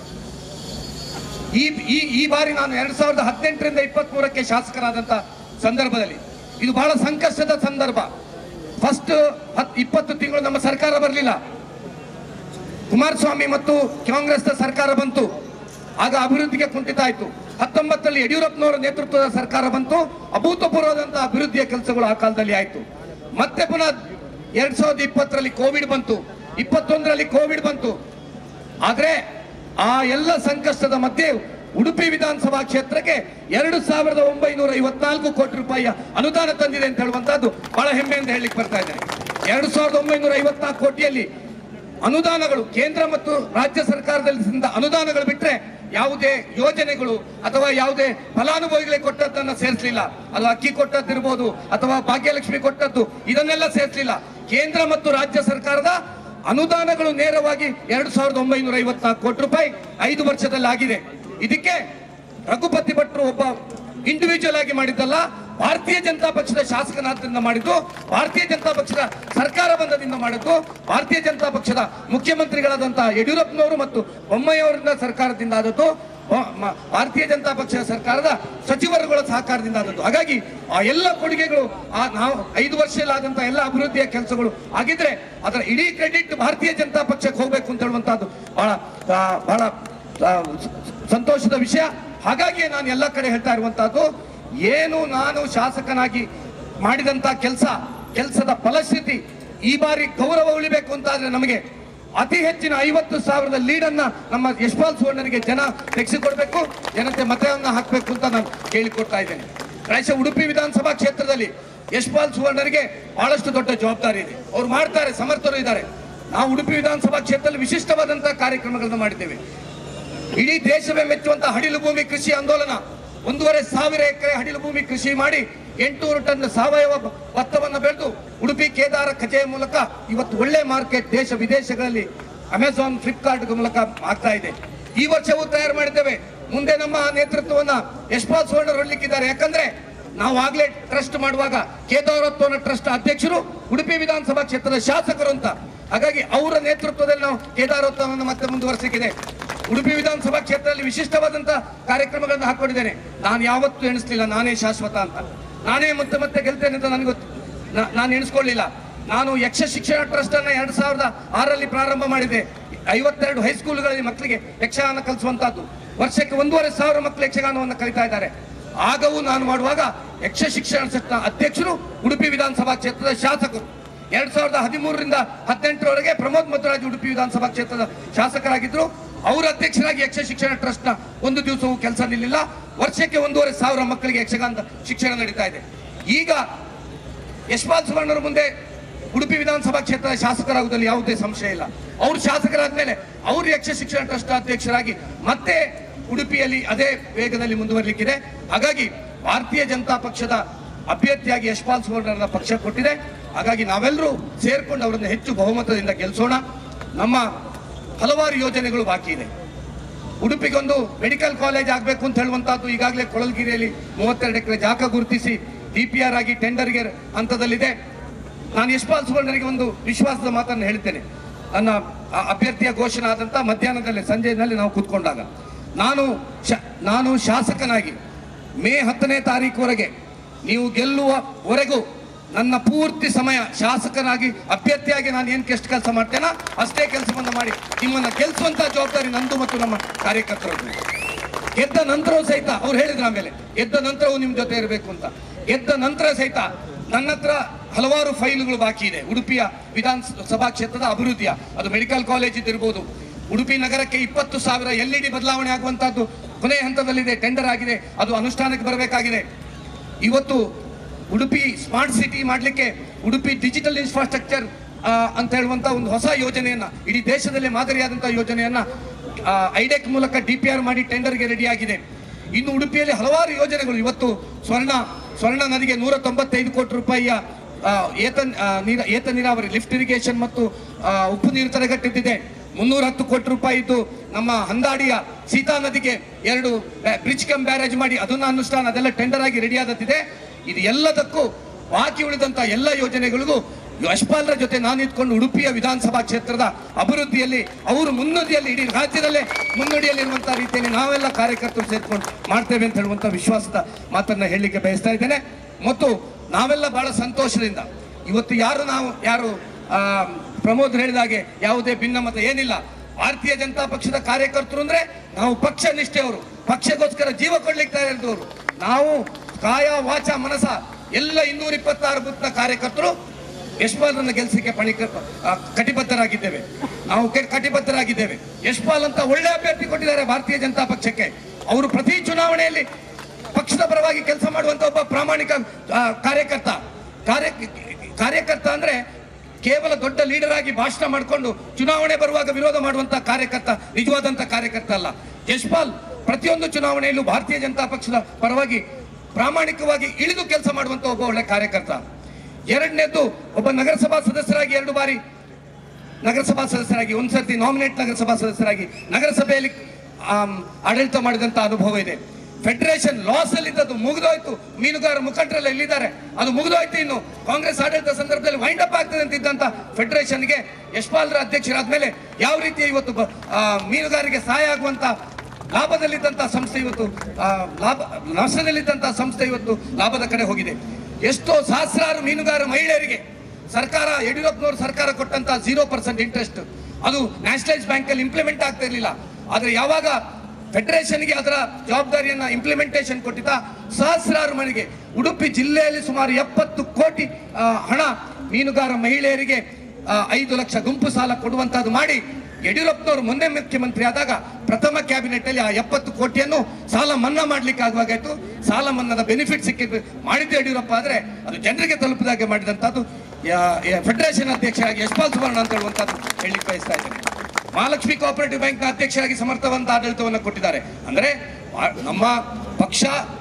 ಈ ಈ ಈ ಬಾರಿ ನಾನು ಎರಡ್ ಸಾವಿರದ ಹದಿನೆಂಟರಿಂದ ಇಪ್ಪತ್ತ್ ಮೂರಕ್ಕೆ ಶಾಸಕರಾದಂತ ಸಂದರ್ಭದಲ್ಲಿ ಇದು ಬಹಳ ಸಂಕಷ್ಟದ ಸಂದರ್ಭ ಫಸ್ಟ್ ಹತ್ ಇಪ್ಪತ್ತು ತಿಂಗಳು ನಮ್ಮ ಸರ್ಕಾರ ಬರಲಿಲ್ಲ ಕುಮಾರಸ್ವಾಮಿ ಮತ್ತು ಕಾಂಗ್ರೆಸ್ನ ಸರ್ಕಾರ ಬಂತು ಆಗ ಅಭಿವೃದ್ಧಿಗೆ ಕುಂಠಿತ ಆಯಿತು ಹತ್ತೊಂಬತ್ತರಲ್ಲಿ ಯಡಿಯೂರಪ್ಪನವರ ನೇತೃತ್ವದ ಸರ್ಕಾರ ಬಂತು ಅಭೂತಪೂರ್ವದಂತಹ ಅಭಿವೃದ್ಧಿಯ ಕೆಲಸಗಳು ಆ ಕಾಲದಲ್ಲಿ ಆಯಿತು ಮತ್ತೆ ಪುನಃ ಎರಡ್ ಸಾವಿರದ ಇಪ್ಪತ್ತರಲ್ಲಿ ಕೋವಿಡ್ ಬಂತು ಇಪ್ಪತ್ತೊಂದರಲ್ಲಿ ಕೋವಿಡ್ ಬಂತು ಆದ್ರೆ ಆ ಎಲ್ಲ ಸಂಕಷ್ಟದ ಮಧ್ಯೆ ಉಡುಪಿ ವಿಧಾನಸಭಾ ಕ್ಷೇತ್ರಕ್ಕೆ ಎರಡು ಸಾವಿರದ ಒಂಬೈನೂರ ಐವತ್ನಾಲ್ಕು ಕೋಟಿ ರೂಪಾಯಿಯ ಅನುದಾನ ತಂದಿದೆ ಅಂತ ಹೇಳುವಂತಹದ್ದು ಬಹಳ ಹೆಮ್ಮೆಯಿಂದ ಹೇಳಲಿಕ್ಕೆ ಬರ್ತಾ ಇದ್ದೇನೆ ಎರಡು ಸಾವಿರದ ಒಂಬೈನೂರ ಐವತ್ನಾಲ್ಕು ಕೋಟಿಯಲ್ಲಿ ಅನುದಾನಗಳು ಕೇಂದ್ರ ಮತ್ತು ರಾಜ್ಯ ಸರ್ಕಾರದಲ್ಲಿ ಸಿಂದ ಅನುದಾನಗಳು ಬಿಟ್ರೆ ಯಾವುದೇ ಯೋಜನೆಗಳು ಅಥವಾ ಯಾವುದೇ ಫಲಾನುಭವಿಗಳಿಗೆ ಕೊಟ್ಟದ್ದನ್ನ ಸೇರಿಸಲಿಲ್ಲ ಅದು ಅಕ್ಕಿ ಕೊಟ್ಟದ್ದಿರ್ಬೋದು ಅಥವಾ ಭಾಗ್ಯಲಕ್ಷ್ಮಿ ಕೊಟ್ಟದ್ದು ಇದನ್ನೆಲ್ಲ ಸೇರಿಸಲಿಲ್ಲ ಕೇಂದ್ರ ಮತ್ತು ರಾಜ್ಯ ಸರ್ಕಾರದ ಅನುದಾನಗಳು ನೇರವಾಗಿ ಎರಡು ಸಾವಿರದ ಒಂಬೈನೂರ ಐವತ್ನಾಲ್ಕು ಕೋಟಿ ರೂಪಾಯಿ ಐದು ವರ್ಷದಲ್ಲಿ ಆಗಿದೆ ಇದಕ್ಕೆ ರಘುಪತಿ ಭಟ್ರು ಒಬ್ಬ ಇಂಡಿವಿಜುವಲ್ ಆಗಿ ಮಾಡಿದ್ದಲ್ಲ ಭಾರತೀಯ ಜನತಾ ಪಕ್ಷದ ಶಾಸಕನಾದ್ರಿಂದ ಮಾಡಿದ್ದು ಭಾರತೀಯ ಜನತಾ ಪಕ್ಷದ ಸರ್ಕಾರ ಬಂದದಿಂದ ಮಾಡಿದ್ದು ಭಾರತೀಯ ಜನತಾ ಪಕ್ಷದ ಮುಖ್ಯಮಂತ್ರಿಗಳಾದಂತಹ ಯಡಿಯೂರಪ್ಪನವರು ಮತ್ತು ಬೊಮ್ಮಾಯಿಯವರಿಂದ ಸರ್ಕಾರದಿಂದ ಆದದ್ದು ಬ- ಮ- ಭಾರತೀಯ ಜನತಾ ಪಕ್ಷದ ಸರ್ಕಾರದ ಸಚಿವರುಗಳ ಸಹಕಾರದಿಂದ ಆದದ್ದು ಹಾಗಾಗಿ ಆ ಎಲ್ಲ ಕೊಡುಗೆಗಳು ಆ ನಾವು ಐದು ವರ್ಷದಲ್ಲಾದಂತಹ ಎಲ್ಲ ಅಭಿವೃದ್ಧಿಯ ಕೆಲಸಗಳು ಆಗಿದ್ರೆ ಅದರ ಇಡೀ ಕ್ರೆಡಿಟ್ ಭಾರತೀಯ ಜನತಾ ಪಕ್ಷಕ್ಕೆ ಹೋಗ್ಬೇಕು ಅಂತ ಹೇಳುವಂತಹದ್ದು ಬಹಳ ಆ, ಬಹಳ ಆ, ಸ- ಸಂತೋಷದ ವಿಷಯ ಹಾಗಾಗಿ ನಾನು ಎಲ್ಲ ಕಡೆ ಹೇಳ್ತಾ ಇರುವಂತಹದ್ದು ಏನು ನಾನು ಶಾಸಕನಾಗಿ ಮಾಡಿದಂತ ಕೆಲಸ ಕೆಲಸದ ಫಲಶ್ರುತಿ ಈ ಬಾರಿ ಗೌರವ ಉಳಿಬೇಕು ಅಂತಾದ್ರೆ ನಮಗೆ ಅತಿ ಹೆಚ್ಚಿನ ಐವತ್ತು ಸಾವಿರದ ಲೀಡನ್ನ ನಮ್ಮ ಯಶ್ಪಾಲ್ ಸುವರ್ಣನಿಗೆ ಜನ ತೆಗೆಸಿಕೊಡ್ಬೇಕು ಜನತೆ ಮತವನ್ನ ಹಾಕಬೇಕು ಅಂತ ನಾನು ಕೇಳಿಕೊಡ್ತಾ ಇದ್ದೇನೆ ಪ್ರಾಯಶಃ ಉಡುಪಿ ವಿಧಾನಸಭಾ ಕ್ಷೇತ್ರದಲ್ಲಿ ಯಶ್ಪಾಲ್ ಸುವರ್ಣರಿಗೆ ಬಹಳಷ್ಟು ದೊಡ್ಡ ಜವಾಬ್ದಾರಿ ಇದೆ ಅವ್ರು ಮಾಡ್ತಾರೆ ಸಮರ್ಥರು ಇದ್ದಾರೆ ನಾವು ಉಡುಪಿ ವಿಧಾನಸಭಾ ಕ್ಷೇತ್ರದಲ್ಲಿ ವಿಶಿಷ್ಟವಾದಂತಹ ಕಾರ್ಯಕ್ರಮಗಳನ್ನು ಮಾಡಿದ್ದೇವೆ ಇಡೀ ದೇಶವೇ ಮೆಚ್ಚುವಂತಹ ಹಡಿಲು ಭೂಮಿ ಕೃಷಿ ಆಂದೋಲನ ಒಂದೂವರೆ ಸಾವಿರ ಎಕರೆ ಹಡಿಲು ಭೂಮಿ ಕೃಷಿ ಮಾಡಿ ಎಂಟುನೂರು ಟನ್ ಸಾವಯವ ಭ- ಭತ್ತವನ್ನು ಬೆಳೆದು ಉಡುಪಿ ಕೇದಾರ ಕಚೆಯ ಮೂಲಕ ಇವತ್ತು ಒಳ್ಳೆ ಮಾರ್ಕೆಟ್ ದೇಶ ವಿದೇಶಗಳಲ್ಲಿ ಅಮೆಜಾನ್ ಫ್ಲಿಪ್ಕಾರ್ಟ್ ಮೂಲಕ ಆಗ್ತಾ ಇದೆ ಈ ವರ್ಷವೂ ತಯಾರು ಮಾಡಿದ್ದೇವೆ ಮುಂದೆ ನಮ್ಮ ನೇತೃತ್ವವನ್ನ ಯಶ್ಪಾಲ್ ಸುವರ್ಣ ಹೊರಲಿಕ್ಕಿದ್ದಾರೆ ಯಾಕಂದ್ರೆ ನಾವು ಆಗ್ಲೇ ಟ್ರಸ್ಟ್ ಮಾಡುವಾಗ ಕೇದಾರೋತ್ವನ ಟ್ರಸ್ಟ್ ಅಧ್ಯಕ್ಷರು ಉಡುಪಿ ವಿಧಾನಸಭಾ ಕ್ಷೇತ್ರದ ಶಾಸಕರು ಅಂತ ಹಾಗಾಗಿ ಅವರ ನೇತೃತ್ವದಲ್ಲಿ ನಾವು ಕೇದಾರೋತ್ಸವವನ್ನು ಮತ್ತೆ ಮುಂದುವರಿಸಲಿಕ್ಕಿದೆ ಉಡುಪಿ ವಿಧಾನಸಭಾ ಕ್ಷೇತ್ರದಲ್ಲಿ ವಿಶಿಷ್ಟವಾದಂತಹ ಕಾರ್ಯಕ್ರಮಗಳನ್ನು ಹಾಕೊಂಡಿದ್ದೇನೆ ನಾನು ಯಾವತ್ತೂ ಎಣಿಸ್ಲಿಲ್ಲ ನಾನೇ ಶಾಶ್ವತ ಅಂತ ನಾನೇ ಮತ್ತೆ ಮತ್ತೆ ಗೆಲ್ತೇನೆ ಅಂತ ನನಗೆ ಗೊತ್ತು ನಾ- ನಾನು ಎಣಿಸ್ಕೊಳ್ಳಿಲ್ಲ ನಾನು ಯಕ್ಷ ಶಿಕ್ಷಣ ಟ್ರಸ್ಟ್ ಅನ್ನ ಎರಡ್ ಸಾವಿರದ ಆರರಲ್ಲಿ ಪ್ರಾರಂಭ ಮಾಡಿದೆ ಐವತ್ತೆರಡು ಹೈಸ್ಕೂಲ್ಗಳಲ್ಲಿ ಮಕ್ಕಳಿಗೆ ಯಕ್ಷಗಾನ ಕಲಿಸುವಂತಹದ್ದು ವರ್ಷಕ್ಕೆ ಒಂದೂವರೆ ಸಾವಿರ ಮಕ್ಕಳು ಯಕ್ಷಗಾನವನ್ನು ಕಲಿತಾ ಇದ್ದಾರೆ ಆಗವೂ ನಾನು ಮಾಡುವಾಗ ಯಕ್ಷ ಶಿಕ್ಷಣ ಟ್ರಸ್ಟ್ನ ಅಧ್ಯಕ್ಷರು ಉಡುಪಿ ವಿಧಾನಸಭಾ ಕ್ಷೇತ್ರದ ಶಾಸಕರು ಎರಡ್ ಸಾವಿರದ ಹದಿಮೂರರಿಂದ ಹದಿನೆಂಟರವರೆಗೆ ಪ್ರಮೋದ್ ಮಧ್ವರಾಜ್ ಉಡುಪಿ ವಿಧಾನಸಭಾ ಕ್ಷೇತ್ರದ ಶಾಸಕರಾಗಿದ್ರು ಅವರ ಅಧ್ಯಕ್ಷರಾಗಿ ಯಕ್ಷ ಶಿಕ್ಷಣ ಟ್ರಸ್ಟ್ನ ಒಂದು ದಿವಸವೂ ಕೆಲಸ ನಿಲ್ಲಿಲ್ಲ ವರ್ಷಕ್ಕೆ ಒಂದೂವರೆ ಸಾವಿರ ಮಕ್ಕಳಿಗೆ ಯಕ್ಷಗಾನದ ಶಿಕ್ಷಣ ನಡೀತಾ ಇದೆ ಈಗ ಯಶ್ಪಾಲ್ ಸುವರ್ಣರ ಮುಂದೆ ಉಡುಪಿ ವಿಧಾನಸಭಾ ಕ್ಷೇತ್ರದ ಶಾಸಕರಾಗುವುದರಲ್ಲಿ ಯಾವುದೇ ಸಂಶಯ ಇಲ್ಲ ಅವರು ಶಾಸಕರಾದ್ಮೇಲೆ ಅವರು ಯಕ್ಷ ಶಿಕ್ಷಣ ಟ್ರಸ್ಟ್ ಅಧ್ಯಕ್ಷರಾಗಿ ಮತ್ತೆ ಉಡುಪಿಯಲ್ಲಿ ಅದೇ ವೇಗದಲ್ಲಿ ಮುಂದುವರಲಿಕ್ಕಿದೆ ಹಾಗಾಗಿ ಭಾರತೀಯ ಜನತಾ ಪಕ್ಷದ ಅಭ್ಯರ್ಥಿಯಾಗಿ ಯಶ್ಪಾಲ್ ಸುವರ್ಣರನ್ನ ಪಕ್ಷ ಕೊಟ್ಟಿದೆ ಹಾಗಾಗಿ ನಾವೆಲ್ಲರೂ ಸೇರ್ಕೊಂಡು ಅವರನ್ನು ಹೆಚ್ಚು ಬಹುಮತದಿಂದ ಗೆಲ್ಲಿಸೋಣ ನಮ್ಮ ಹಲವಾರು ಯೋಜನೆಗಳು ಬಾಕಿ ಇದೆ ಉಡುಪಿಗೊಂದು ಮೆಡಿಕಲ್ ಕಾಲೇಜ್ ಆಗಬೇಕು ಅಂತ ಹೇಳುವಂತಹದ್ದು ಈಗಾಗಲೇ ಕೊಳಲ್ಗಿರಿಯಲ್ಲಿ ಮೂವತ್ತೆರಡು ಎಕರೆ ಜಾಗ ಗುರುತಿಸಿ ಡಿ ಪಿ ಆರ್ ಆಗಿ ಟೆಂಡರ್ಗೆ ಹಂತದಲ್ಲಿದೆ ನಾನು ಯಶ್ಪಾಲ್ ಸುವರ್ಣರಿಗೆ ಒಂದು ವಿಶ್ವಾಸದ ಮಾತನ್ನು ಹೇಳ್ತೇನೆ ನನ್ನ ಆ- ಅಭ್ಯರ್ಥಿಯ ಘೋಷಣೆ ಆದಂತ ಮಧ್ಯಾಹ್ನದಲ್ಲಿ ಸಂಜೆಯಲ್ಲಿ ನಾವು ಕೂತ್ಕೊಂಡಾಗ ನಾನು ಶ ನಾನು ಶಾಸಕನಾಗಿ ಮೇ ಹತ್ತನೇ ತಾರೀಕುವರೆಗೆ ನೀವು ಗೆಲ್ಲುವವರೆಗೂ ನನ್ನ ಪೂರ್ತಿ ಸಮಯ ಶಾಸಕನಾಗಿ ಅಭ್ಯರ್ಥಿಯಾಗಿ ನಾನು ಏನು ಎಷ್ಟು ಕೆಲಸ ಮಾಡ್ತೇನೋ ಅಷ್ಟೇ ಕೆಲಸವನ್ನು ಮಾಡಿ ನಿಮ್ಮನ್ನು ಗೆಲ್ಲಿಸುವಂತ ಜವಾಬ್ದಾರಿ ನಂದು ಮತ್ತು ನಮ್ಮ ಕಾರ್ಯಕರ್ತರದ್ದು ಗೆದ್ದ ನಂತರವೂ ಸಹಿತ ಅವ್ರು ಹೇಳಿದ್ರು ಆಮೇಲೆ ಗೆದ್ದ ನಂತರವೂ ನಿಮ್ಮ ಜೊತೆ ಇರಬೇಕು ಅಂತ ಗೆದ್ದ ನಂತರ ಸಹಿತ ನನ್ನ ಹತ್ರ ಹಲವಾರು ಫೈಲ್ಗಳು ಬಾಕಿ ಇದೆ ಉಡುಪಿಯ ವಿಧಾನಸಭಾ ಕ್ಷೇತ್ರದ ಅಭಿವೃದ್ಧಿಯ ಅದು ಮೆಡಿಕಲ್ ಕಾಲೇಜ್ ಇದ್ದಿರ್ಬೋದು ಉಡುಪಿ ನಗರಕ್ಕೆ ಇಪ್ಪತ್ತು ಸಾವಿರ ಎಲ್ ಇ ಡಿ ಬದಲಾವಣೆ ಆಗುವಂತಹದ್ದು ಕೊನೆಯ ಹಂತದಲ್ಲಿದೆ ಟೆಂಡರ್ ಆಗಿದೆ ಅದು ಅನುಷ್ಠಾನಕ್ಕೆ ಬರಬೇಕಾಗಿದೆ ಇವತ್ತು ಉಡುಪಿ ಸ್ಮಾರ್ಟ್ ಸಿಟಿ ಮಾಡಲಿಕ್ಕೆ ಉಡುಪಿ ಡಿಜಿಟಲ್ ಇನ್ಫ್ರಾಸ್ಟ್ರಕ್ಚರ್ ಅಂತ ಹೇಳುವಂತ ಒಂದು ಹೊಸ ಯೋಜನೆಯನ್ನ ಇಡೀ ದೇಶದಲ್ಲೇ ಮಾದರಿಯಾದಂತಹ ಯೋಜನೆಯನ್ನ ಐಡೆಕ್ ಮೂಲಕ ಡಿ ಪಿ ಆರ್ ಮಾಡಿ ಟೆಂಡರ್ಗೆ ರೆಡಿಯಾಗಿದೆ ಇನ್ನು ಉಡುಪಿಯಲ್ಲಿ ಹಲವಾರು ಯೋಜನೆಗಳು ಇವತ್ತು ಸ್ವರ್ಣ ಸ್ವರ್ಣ ನದಿಗೆ ನೂರ ತೊಂಬತ್ತೈದು ಕೋಟಿ ರೂಪಾಯಿಯ ಆ, ಏತ ಆ, ನೀರ ಏತ ನೀರಾವರಿ ಲಿಫ್ಟ್ ಇರಿಗೇಷನ್ ಮತ್ತು ಆ, ಉಪ್ಪು ನೀರು ತಡೆಗಟ್ಟಿದ್ದಿದೆ ಮುನ್ನೂರ ಹತ್ತು ಕೋಟಿ ರೂಪಾಯಿ ಇದ್ದು ನಮ್ಮ ಹಂದಾಡಿಯ ಸೀತಾ ನದಿಗೆ ಎರಡು ಬ್ರಿಡ್ಜ್ ಕಮ್ ಬ್ಯಾರೇಜ್ ಮಾಡಿ ಅದನ್ನ ಅನುಷ್ಠಾನ ಅದೆಲ್ಲ ಟೆಂಡರ್ ಆಗಿ ರೆಡಿ ಆದತ್ತಿದೆ ಇದು ಎಲ್ಲದಕ್ಕೂ ಬಾಕಿ ಉಳಿದಂತ ಎಲ್ಲ ಯೋಜನೆಗಳಿಗೂ ಯಶ್ಪಾಲ್ರ ಜೊತೆ ನಾನು ಇದ್ಕೊಂಡು ಉಡುಪಿಯ ವಿಧಾನಸಭಾ ಕ್ಷೇತ್ರದ ಅಭಿವೃದ್ಧಿಯಲ್ಲಿ ಅವರು ಮುನ್ನಡಿಯಲ್ಲಿ ಇಡೀ ರಾಜ್ಯದಲ್ಲೇ ಮುನ್ನಡಿಯಲ್ಲಿರುವಂತಹ ರೀತಿಯಲ್ಲಿ ನಾವೆಲ್ಲ ಕಾರ್ಯಕರ್ತರು ಸೇರ್ಕೊಂಡು ಮಾಡ್ತೇವೆ ಅಂತ ಹೇಳುವಂತ ವಿಶ್ವಾಸದ ಮಾತನ್ನ ಹೇಳಲಿಕ್ಕೆ ಬಯಸ್ತಾ ಇದ್ದೇನೆ ಮತ್ತು ನಾವೆಲ್ಲ ಬಹಳ ಸಂತೋಷದಿಂದ ಇವತ್ತು ಯಾರು ನಾವು ಯಾರು ಆ, ಪ್ರಮೋದ್ ಹೇಳಿದ ಹಾಗೆ ಯಾವುದೇ ಭಿನ್ನಮತ ಏನಿಲ್ಲ ಭಾರತೀಯ ಜನತಾ ಪಕ್ಷದ ಕಾರ್ಯಕರ್ತರು ಅಂದ್ರೆ ನಾವು ಪಕ್ಷ ನಿಷ್ಠೆಯವರು ಪಕ್ಷಕ್ಕೋಸ್ಕರ ಜೀವ ಕೊಡ್ಲಿಕ್ಕೆ ತಯಾರಿದ್ದವರು ನಾವು ಕಾಯ ವಾಚ ಮನಸ ಎಲ್ಲ ಇನ್ನೂರ ಇಪ್ಪತ್ತಾರು ಬೂತ್ನ ಕಾರ್ಯಕರ್ತರು ಯಶ್ಪಾಲ್ರನ್ನ ಗೆಲ್ಸಕ್ಕೆ ಪಣಿಕ ಆ, ಕಟಿಬದ್ಧರಾಗಿದ್ದೇವೆ ನಾವು ಕೆ- ಕಟಿಬದ್ಧರಾಗಿದ್ದೇವೆ ಯಶ್ಪಾಲ್ ಅಂತ ಒಳ್ಳೆ ಅಭ್ಯರ್ಥಿ ಕೊಟ್ಟಿದ್ದಾರೆ ಭಾರತೀಯ ಜನತಾ ಪಕ್ಷಕ್ಕೆ ಅವರು ಪ್ರತಿ ಚುನಾವಣೆಯಲ್ಲಿ ಪಕ್ಷದ ಪರವಾಗಿ ಕೆಲಸ ಮಾಡುವಂತ ಒಬ್ಬ ಪ್ರಾಮಾಣಿಕ ಆ, ಕಾರ್ಯಕರ್ತ ಕಾರ್ಯ ಕಾರ್ಯಕರ್ತ ಅಂದ್ರೆ ಕೇವಲ ದೊಡ್ಡ ಲೀಡರ್ ಆಗಿ ಭಾಷಣ ಮಾಡಿಕೊಂಡು ಚುನಾವಣೆ ಬರುವಾಗ ವಿರೋಧ ಮಾಡುವಂತ ಕಾರ್ಯಕರ್ತ ನಿಜವಾದಂತ ಕಾರ್ಯಕರ್ತ ಅಲ್ಲ ಯಶ್ಪಾಲ್ ಪ್ರತಿಯೊಂದು ಚುನಾವಣೆಯಲ್ಲೂ ಭಾರತೀಯ ಜನತಾ ಪಕ್ಷದ ಪರವಾಗಿ ಪ್ರಾಮಾಣಿಕವಾಗಿ ಇಳಿದು ಕೆಲಸ ಮಾಡುವಂತ ಒಬ್ಬ ಒಳ್ಳೆ ಕಾರ್ಯಕರ್ತ ಎರಡನೇದ್ದು ಒಬ್ಬ ನಗರಸಭಾ ಸದಸ್ಯರಾಗಿ ಎರಡು ಬಾರಿ ನಗರಸಭಾ ಸದಸ್ಯರಾಗಿ ಒಂದ್ಸರ್ತಿ ನಾಮಿನೇಟ್ ನಗರಸಭಾ ಸದಸ್ಯರಾಗಿ ನಗರಸಭೆಯಲ್ಲಿ ಆಮ್, ಆಡಳಿತ ಮಾಡಿದಂತ ಅನುಭವ ಇದೆ ಫೆಡರೇಷನ್ ಲಾಸ್ ಅಲ್ಲಿ ಇದ್ದದ್ದು ಮುಗಿದೋಯ್ತು ಮೀನುಗಾರ ಮುಖಂಡರೆಲ್ಲ ಇಲ್ಲಿದ್ದಾರೆ ಅದು ಮುಗಿದೋಯ್ತು ಇನ್ನು ಕಾಂಗ್ರೆಸ್ ಆಡಳಿತ ಸಂದರ್ಭದಲ್ಲಿ ವೈಂಡ್ ಅಪ್ ಆಗ್ತದೆ ಅಂತ ಇದ್ದಂತ ಫೆಡರೇಷನ್ಗೆ ಯಶ್ಪಾಲ್ರ ಅಧ್ಯಕ್ಷರಾದ್ಮೇಲೆ ಯಾವ ರೀತಿ ಇವತ್ತು ಬ- ಆ, ಮೀನುಗಾರರಿಗೆ ಸಹಾಯ ಆಗುವಂತ ಲಾಭದಲ್ಲಿದ್ದಂತ ಸಂಸ್ಥೆ ಇವತ್ತು ಆ, ಲಾಭ ನಷ್ಟದಲ್ಲಿದ್ದಂತ ಸಂಸ್ಥೆ ಇವತ್ತು ಲಾಭದ ಕಡೆ ಹೋಗಿದೆ ಎಷ್ಟೋ ಸಹಸ್ರಾರು ಮೀನುಗಾರ ಮಹಿಳೆಯರಿಗೆ ಸರ್ಕಾರ ಯಡಿಯೂರಪ್ಪನವರು ಸರ್ಕಾರ ಕೊಟ್ಟಂತ ಜೀರೋ ಪರ್ಸೆಂಟ್ ಇಂಟ್ರೆಸ್ಟ್ ಅದು ನ್ಯಾಷನಲೈಸ್ ಬ್ಯಾಂಕ್ ಅಲ್ಲಿ ಇಂಪ್ಲಿಮೆಂಟ್ ಆಗ್ತಾ ಇರಲಿಲ್ಲ ಆದ್ರೆ ಯಾವಾಗ ಫೆಡರೇಷನ್ಗೆ ಅದರ ಜವಾಬ್ದಾರಿಯನ್ನ ಇಂಪ್ಲಿಮೆಂಟೇಷನ್ ಕೊಟ್ಟಿದ್ದ ಸಹಸ್ರಾರು ಮನೆಗೆ ಉಡುಪಿ ಜಿಲ್ಲೆಯಲ್ಲಿ ಸುಮಾರು ಎಪ್ಪತ್ತು ಕೋಟಿ ಆ, ಹಣ ಮೀನುಗಾರ ಮಹಿಳೆಯರಿಗೆ ಆ, ಐದು ಲಕ್ಷ ಗುಂಪು ಸಾಲ ಕೊಡುವಂತದ್ದು ಮಾಡಿ ಯಡಿಯೂರಪ್ಪನವರು ಮೊನ್ನೆ ಮುಖ್ಯಮಂತ್ರಿ ಆದಾಗ ಪ್ರಥಮ ಕ್ಯಾಬಿನೆಟ್ ಅಲ್ಲಿ ಆ ಎಪ್ಪತ್ತು ಕೋಟಿಯನ್ನು ಸಾಲ ಮನ್ನಾ ಮಾಡ್ಲಿಕ್ಕೆ ಆಗುವಾಗಾಯ್ತು ಸಾಲ ಮನ್ನಾದ ಬೆನಿಫಿಟ್ ಸಿಕ್ಕಿದ್ದು ಮಾಡಿದ್ದು ಯಡಿಯೂರಪ್ಪ ಆದ್ರೆ ಅದು ಜನರಿಗೆ ತಲುಪಿದಾಗೆ ಮಾಡಿದಂತದ್ದು ಫೆಡರೇಷನ್ ಅಧ್ಯಕ್ಷರಾಗಿ ಯಶ್ಪಾಲ್ ಸುವರ್ಣ ಅಂತ ಹೇಳುವಂತದ್ದು ಹೇಳಲಿಕ್ಕೆ ಬಯಸ್ತಾ ಇದ್ದೇನೆ ಮಹಾಲಕ್ಷ್ಮಿ ಕೋಆಪರೇಟಿವ್ ಬ್ಯಾಂಕ್ನ ಅಧ್ಯಕ್ಷರಾಗಿ ಸಮರ್ಥವಂತ ಆಡಳಿತವನ್ನು ಕೊಟ್ಟಿದ್ದಾರೆ ಅಂದ್ರೆ ಆ- ನಮ್ಮ ಪಕ್ಷ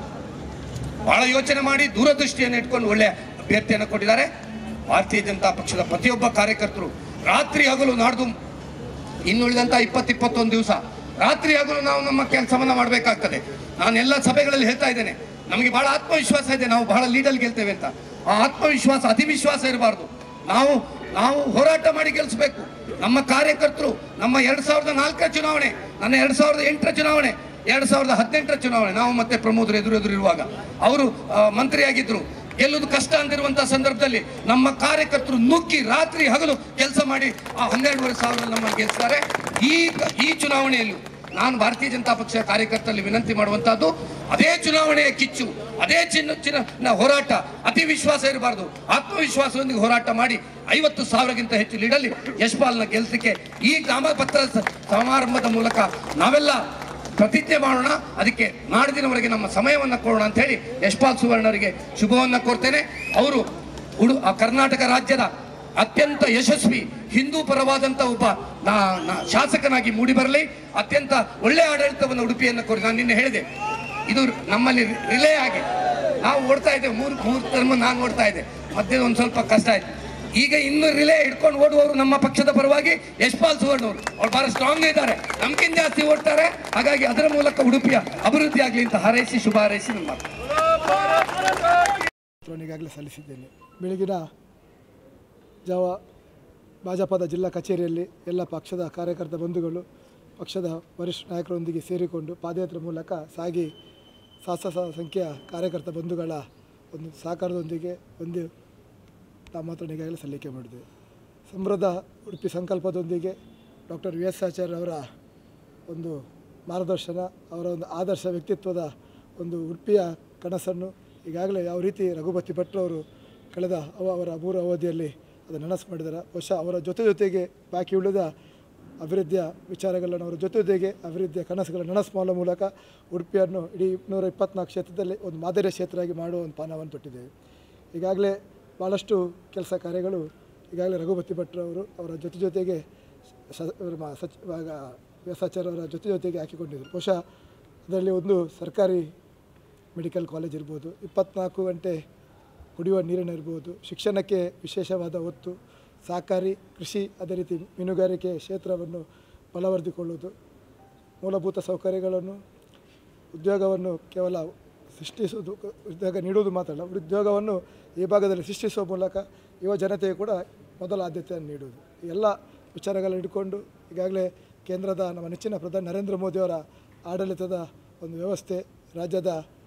ಬಹಳ ಯೋಚನೆ ಮಾಡಿ ದೂರದೃಷ್ಟಿಯನ್ನು ಇಟ್ಕೊಂಡು ಒಳ್ಳೆ ಅಭ್ಯರ್ಥಿಯನ್ನು ಕೊಟ್ಟಿದ್ದಾರೆ ಭಾರತೀಯ ಜನತಾ ಪಕ್ಷದ ಪ್ರತಿಯೊಬ್ಬ ಕಾರ್ಯಕರ್ತರು ರಾತ್ರಿ ಹಗಲು ನಾಡ್ದು ಇನ್ನುಳಿದಂತ ಇಪ್ಪತ್ತು ಇಪ್ಪತ್ತೊಂದು ದಿವಸ ರಾತ್ರಿ ಹಗಲು ನಾವು ನಮ್ಮ ಕೆಲಸವನ್ನ ಮಾಡಬೇಕಾಗ್ತದೆ ನಾನು ಎಲ್ಲ ಸಭೆಗಳಲ್ಲಿ ಹೇಳ್ತಾ ಇದ್ದೇನೆ ನಮಗೆ ಬಹಳ ಆತ್ಮವಿಶ್ವಾಸ ಇದೆ ನಾವು ಬಹಳ ಲೀಡಲ್ ಗೆಲ್ತೇವೆ ಅಂತ ಆ ಆತ್ಮವಿಶ್ವಾಸ ಅತಿವಿಶ್ವಾಸ ಇರಬಾರ್ದು ನಾವು ನಾವು ಹೋರಾಟ ಮಾಡಿ ಗೆಲ್ಲಿಸಬೇಕು ನಮ್ಮ ಕಾರ್ಯಕರ್ತರು ನಮ್ಮ ಎರಡ್ ಸಾವಿರದ ನಾಲ್ಕರ ಚುನಾವಣೆ ನನ್ನ ಎರಡ್ ಸಾವಿರದ ಎಂಟರ ಚುನಾವಣೆ ಎರಡ್ ಸಾವಿರದ ಹದಿನೆಂಟರ ಚುನಾವಣೆ ನಾವು ಮತ್ತೆ ಪ್ರಮೋದರು ಎದುರು ಎದುರು ಇರುವಾಗ ಅವರು ಆ, ಮಂತ್ರಿಯಾಗಿದ್ರು ಗೆಲ್ಲುವುದು ಕಷ್ಟ ಅಂದಿರುವಂತಹ ಸಂದರ್ಭದಲ್ಲಿ ನಮ್ಮ ಕಾರ್ಯಕರ್ತರು ನುಗ್ಗಿ ರಾತ್ರಿ ಹಗಲು ಕೆಲಸ ಮಾಡಿ ಆ ಹನ್ನೆರಡುವರೆ ಸಾವಿರ ನಮ್ಮನ್ನು ಗೆಲ್ಲಿಸ್ತಾರೆ ಈ ಈ ಚುನಾವಣೆಯಲ್ಲೂ ನಾನು ಭಾರತೀಯ ಜನತಾ ಪಕ್ಷ ಕಾರ್ಯಕರ್ತರಲ್ಲಿ ವಿನಂತಿ ಮಾಡುವಂತಹದ್ದು ಅದೇ ಚುನಾವಣೆಯ ಕಿಚ್ಚು ಅದೇ ಚಿನ್ನ ಚಿನ್ನ ಹೋರಾಟ ಅತಿ ವಿಶ್ವಾಸ ಇರಬಾರ್ದು ಆತ್ಮವಿಶ್ವಾಸದೊಂದಿಗೆ ಹೋರಾಟ ಮಾಡಿ ಐವತ್ತು ಸಾವಿರಕ್ಕಿಂತ ಹೆಚ್ಚು ಲೀಡಲ್ಲಿ ಯಶ್ಪಾಲ್ನ ಗೆಲ್ಸಕ್ಕೆ ಈ ನಾಮಪತ್ರ ಸ- ಸಮಾರಂಭದ ಮೂಲಕ ನಾವೆಲ್ಲ ಪ್ರತಿಜ್ಞೆ ಮಾಡೋಣ ಅದಕ್ಕೆ ನಾಡಿದಿನವರೆಗೆ ನಮ್ಮ ಸಮಯವನ್ನ ಕೊಡೋಣ ಅಂತ ಹೇಳಿ ಯಶ್ಪಾಲ್ ಸುವರ್ಣರಿಗೆ ಶುಭವನ್ನ ಕೋರ್ತೇನೆ ಅವರು ಉಡು ಆ ಕರ್ನಾಟಕ ರಾಜ್ಯದ ಅತ್ಯಂತ ಯಶಸ್ವಿ ಹಿಂದೂ ಪರವಾದಂತ ಒಬ್ಬ ನಾ- ನಾ- ಶಾಸಕನಾಗಿ ಮೂಡಿ ಬರಲಿ ಅತ್ಯಂತ ಒಳ್ಳೆಯ ಆಡಳಿತವನ್ನು ಉಡುಪಿಯನ್ನು ಕೋರಿ ನಾನು ನಿನ್ನೆ ಹೇಳಿದೆ ಇದು ನಮ್ಮಲ್ಲಿ ರಿಲೇ ಆಗಿ ನಾವು ಓಡ್ತಾ ಇದ್ದೇವೆ ಮೂರು ಮೂರು ಟರ್ಮ್ ನಾನು ಓಡ್ತಾ ಇದ್ದೆ ಮಧ್ಯೆ ಒಂದು ಸ್ವಲ್ಪ ಕಷ್ಟ ಆಯ್ತು ಈಗ ಇನ್ನು ರಿಲೇ ಹಿಡ್ಕೊಂಡು ಓಡುವವರು ನಮ್ಮ ಪಕ್ಷದ ಪರವಾಗಿ ಯಶ್ಪಾಲ್ ಸುವರ್ಣ ಅವರು ಅವ್ರು ಬಹಳ ಸ್ಟ್ರಾಂಗ್ ಇದ್ದಾರೆ ನಮ್ಗಿಂತ ಜಾಸ್ತಿ ಓಡ್ತಾರೆ ಹಾಗಾಗಿ ಅದರ ಮೂಲಕ ಉಡುಪಿಯ ಅಭಿವೃದ್ಧಿ ಆಗಲಿ ಅಂತ ಹಾರೈಸಿ ಶುಭ ಹಾರೈಸಿ ನನ್ನ ಮಾತು ಪತ್ರವನ್ನು ಈಗಾಗಲೇ ಸಲ್ಲಿಸಿದ್ದೇನೆ ಬೆಳಗಿನ ಜಾವ ಭಾಜಪದ ಜಿಲ್ಲಾ ಕಚೇರಿಯಲ್ಲಿ ಎಲ್ಲ ಪಕ್ಷದ ಕಾರ್ಯಕರ್ತ ಬಂಧುಗಳು ಪಕ್ಷದ ವರಿಷ್ಠ ನಾಯಕರೊಂದಿಗೆ ಸೇರಿಕೊಂಡು ಪಾದಯಾತ್ರೆ ಮೂಲಕ ಸಾಗಿ ಸಹಸ್ರ ಸಂಖ್ಯೆಯ ಕಾರ್ಯಕರ್ತ ಬಂಧುಗಳ ಒಂದು ಸಹಕಾರದೊಂದಿಗೆ ಒಂದು ನಾಮಪತ್ರ ಈಗಾಗಲೇ ಸಲ್ಲಿಕೆ ಮಾಡಿದ್ದೇವೆ ಸಮೃದ್ಧ ಉಡುಪಿ ಸಂಕಲ್ಪದೊಂದಿಗೆ ಡಾಕ್ಟರ್ ವಿ ಎಸ್ ಆಚಾರ್ಯ ಅವರ ಒಂದು ಮಾರ್ಗದರ್ಶನ ಅವರ ಒಂದು ಆದರ್ಶ ವ್ಯಕ್ತಿತ್ವದ ಒಂದು ಉಡುಪಿಯ ಕನಸನ್ನು ಈಗಾಗಲೇ ಯಾವ ರೀತಿ ರಘುಪತಿ ಭಟ್ರು ಅವರು ಕಳೆದ ಅವ ಅವರ ಅಪೂರ್ವ ಅವಧಿಯಲ್ಲಿ ಅದನ್ನು ನನಸು ಮಾಡಿದ್ದಾರೆ ಬಹುಶಃ ಅವರ ಜೊತೆ ಜೊತೆಗೆ ಬಾಕಿ ಉಳಿದ ಅಭಿವೃದ್ಧಿಯ ವಿಚಾರಗಳನ್ನು ಅವರ ಜೊತೆ ಜೊತೆಗೆ ಅಭಿವೃದ್ಧಿಯ ಕನಸುಗಳನ್ನು ನನಸು ಮಾಡುವ ಮೂಲಕ ಉಡುಪಿಯನ್ನು ಇಡೀ ನೂರ ಇಪ್ಪತ್ನಾಲ್ಕು ಕ್ಷೇತ್ರದಲ್ಲಿ ಒಂದು ಮಾದರಿ ಕ್ಷೇತ್ರವಾಗಿ ಮಾಡುವ ಒಂದು ಪಾನವನ್ನು ತೊಟ್ಟಿದ್ದೇವೆ ಈಗಾಗಲೇ ಭಾಳಷ್ಟು ಕೆಲಸ ಕಾರ್ಯಗಳು ಈಗಾಗಲೇ ರಘುಪತಿ ಭಟ್ರು ಅವರು ಅವರ ಜೊತೆ ಜೊತೆಗೆ ಸ- ಇವ್ರ ಮ- ಸಚ್ ಇವಾಗ ವ್ಯಾಸಾಚಾರ್ಯ ಅವರ ಜೊತೆ ಜೊತೆಗೆ ಹಾಕಿಕೊಂಡಿದ್ದರು ಬಹುಶಃ ಅದರಲ್ಲಿ ಒಂದು ಸರ್ಕಾರಿ ಮೆಡಿಕಲ್ ಕಾಲೇಜ್ ಇರ್ಬೋದು ಇಪ್ಪತ್ನಾಲ್ಕು ಗಂಟೆ ಕುಡಿಯುವ ನೀರಿನ ಇರ್ಬೋದು ಶಿಕ್ಷಣಕ್ಕೆ ವಿಶೇಷವಾದ ಒತ್ತು ಸಹಕಾರಿ ಕೃಷಿ ಅದೇ ರೀತಿ ಮೀನುಗಾರಿಕೆ ಕ್ಷೇತ್ರವನ್ನು ಬಲವರ್ಧಿಕೊಳ್ಳುವುದು ಮೂಲಭೂತ ಸೌಕರ್ಯಗಳನ್ನು ಉದ್ಯೋಗವನ್ನು ಕೇವಲ ಸೃಷ್ಟಿಸುವುದು ಉದ್ಯೋಗ ನೀಡುವುದು ಮಾತ್ರ ಅಲ್ಲ ಉದ್ಯೋಗವನ್ನು ಈ ಭಾಗದಲ್ಲಿ ಸೃಷ್ಟಿಸುವ ಮೂಲಕ ಯುವ ಜನತೆಗೆ ಕೂಡ ಮೊದಲ ಆದ್ಯತೆಯನ್ನು ನೀಡುವುದು ಈ ಎಲ್ಲ ವಿಚಾರಗಳನ್ನು ಇಟ್ಕೊಂಡು ಈಗಾಗಲೇ ಕೇಂದ್ರದ ನಮ್ಮ ನೆಚ್ಚಿನ ಪ್ರಧಾನಿ ನರೇಂದ್ರ ಮೋದಿಯವರ ಆಡಳಿತದ ಒಂದು ವ್ಯವಸ್ಥೆ ರಾಜ್ಯದ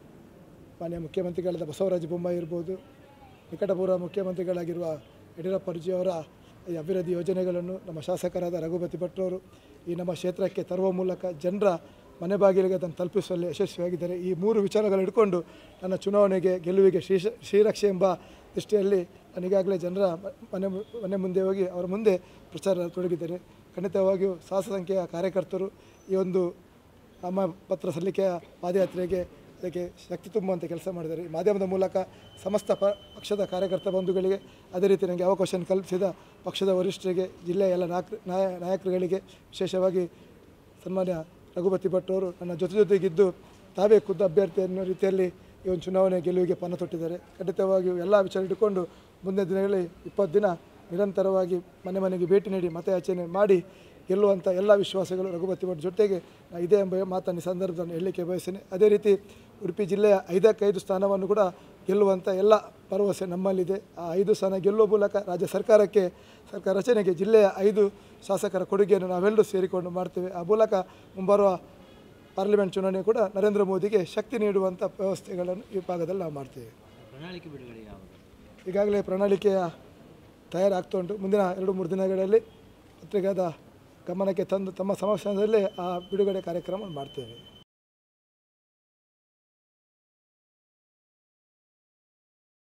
ಮಾನ್ಯ ಮುಖ್ಯಮಂತ್ರಿಗಳಾದ ಬಸವರಾಜ ಬೊಮ್ಮಾಯಿ ಇರ್ಬೋದು ನಿಕಟಪೂರ್ವ ಮುಖ್ಯಮಂತ್ರಿಗಳಾಗಿರುವ ಯಡಿಯೂರಪ್ಪಜಿಯವರ ಈ ಅಭಿವೃದ್ಧಿ ಯೋಜನೆಗಳನ್ನು ನಮ್ಮ ಶಾಸಕರಾದ ರಘುಪತಿ ಭಟ್ರವರು ಈ ನಮ್ಮ ಕ್ಷೇತ್ರಕ್ಕೆ ತರುವ ಮೂಲಕ ಜನರ ಮನೆ ಬಾಗಿಲಿಗೆ ಅದನ್ನು ತಲುಪಿಸುವಲ್ಲಿ ಯಶಸ್ವಿಯಾಗಿದ್ದಾರೆ ಈ ಮೂರು ವಿಚಾರಗಳು ಹಿಡ್ಕೊಂಡು ನನ್ನ ಚುನಾವಣೆಗೆ ಗೆಲುವಿಗೆ ಶ್ರೀ ಶ್ರೀರಕ್ಷೆ ಎಂಬ ದೃಷ್ಟಿಯಲ್ಲಿ ನಾನು ಈಗಾಗಲೇ ಜನರ ಮ- ಮನೆ ಮು- ಮನೆ ಮುಂದೆ ಹೋಗಿ ಅವರ ಮುಂದೆ ಪ್ರಚಾರ ತೊಡಗಿದ್ದಾರೆ ಖಂಡಿತವಾಗಿಯೂ ಸಹಸ್ರ ಸಂಖ್ಯೆಯ ಕಾರ್ಯಕರ್ತರು ಈ ಒಂದು ನಮ್ಮ ಪತ್ರ ಸಲ್ಲಿಕೆಯ ಪಾದಯಾತ್ರೆಗೆ ಅದಕ್ಕೆ ಶಕ್ತಿ ತುಂಬುವಂಥ ಕೆಲಸ ಮಾಡಿದ್ದಾರೆ ಈ ಮಾಧ್ಯಮದ ಮೂಲಕ ಸಮಸ್ತ ಪ ಪಕ್ಷದ ಕಾರ್ಯಕರ್ತ ಬಂಧುಗಳಿಗೆ ಅದೇ ರೀತಿ ನನಗೆ ಅವಕಾಶ ಕಲ್ಪಿಸಿದ ಪಕ್ಷದ ವರಿಷ್ಠರಿಗೆ ಜಿಲ್ಲೆಯ ಎಲ್ಲ ನಾಯಕ ನಾಯ ನಾಯಕರುಗಳಿಗೆ ವಿಶೇಷವಾಗಿ ಸನ್ಮಾನ್ಯ ರಘುಪತಿ ಭಟ್ ಅವರು ನನ್ನ ಜೊತೆ ಜೊತೆಗಿದ್ದು ತಾವೇ ಖುದ್ದು ಅಭ್ಯರ್ಥಿ ಅನ್ನೋ ರೀತಿಯಲ್ಲಿ ಈ ಒಂದು ಚುನಾವಣೆ ಗೆಲುವಿಗೆ ಪಣ ತೊಟ್ಟಿದ್ದಾರೆ ಖಂಡಿತವಾಗಿಯೂ ಎಲ್ಲ ವಿಚಾರ ಇಟ್ಟುಕೊಂಡು ಮುಂದಿನ ದಿನಗಳಲ್ಲಿ ಇಪ್ಪತ್ತು ದಿನ ನಿರಂತರವಾಗಿ ಮನೆ ಮನೆಗೆ ಭೇಟಿ ನೀಡಿ ಮತಯಾಚನೆ ಮಾಡಿ ಗೆಲ್ಲುವಂಥ ಎಲ್ಲ ವಿಶ್ವಾಸಗಳು ರಘುಪತಿ ಭಟ್ ಜೊತೆಗೆ ನಾ ಇದೆ ಎಂಬ ಮಾತನ್ನು ಈ ಸಂದರ್ಭದಲ್ಲಿ ಹೇಳಲಿಕ್ಕೆ ಬಯಸ್ತೇನೆ ಅದೇ ರೀತಿ ಉಡುಪಿ ಜಿಲ್ಲೆಯ ಐದಕ್ಕೈದು ಸ್ಥಾನವನ್ನು ಕೂಡ ಗೆಲ್ಲುವಂಥ ಎಲ್ಲ ಭರವಸೆ ನಮ್ಮಲ್ಲಿದೆ ಆ ಐದು ಸ್ಥಾನ ಗೆಲ್ಲುವ ಮೂಲಕ ರಾಜ್ಯ ಸರ್ಕಾರಕ್ಕೆ ಸರ್ಕಾರ ರಚನೆಗೆ ಜಿಲ್ಲೆಯ ಐದು ಶಾಸಕರ ಕೊಡುಗೆಯನ್ನು ನಾವೆಲ್ಲರೂ ಸೇರಿಕೊಂಡು ಮಾಡ್ತೇವೆ ಆ ಮೂಲಕ ಮುಂಬರುವ ಪಾರ್ಲಿಮೆಂಟ್ ಚುನಾವಣೆ ಕೂಡ ನರೇಂದ್ರ ಮೋದಿಗೆ ಶಕ್ತಿ ನೀಡುವಂಥ ವ್ಯವಸ್ಥೆಗಳನ್ನು ಈ ಭಾಗದಲ್ಲಿ ನಾವು ಮಾಡ್ತೇವೆ ಪ್ರಣಾಳಿಕೆ ಬಿಡುಗಡೆ ಯಾವುದು ಈಗಾಗಲೇ ಪ್ರಣಾಳಿಕೆಯ ತಯಾರಾಗ್ತಾ ಉಂಟು ಮುಂದಿನ ಎರಡು ಮೂರು ದಿನಗಳಲ್ಲಿ ಪತ್ರಿಕಾದ ಗಮನಕ್ಕೆ ತಂದು ತಮ್ಮ ಸಮಕ್ಷಮದಲ್ಲೇ ಆ ಬಿಡುಗಡೆ ಕಾರ್ಯಕ್ರಮ ಮಾಡ್ತೇವೆ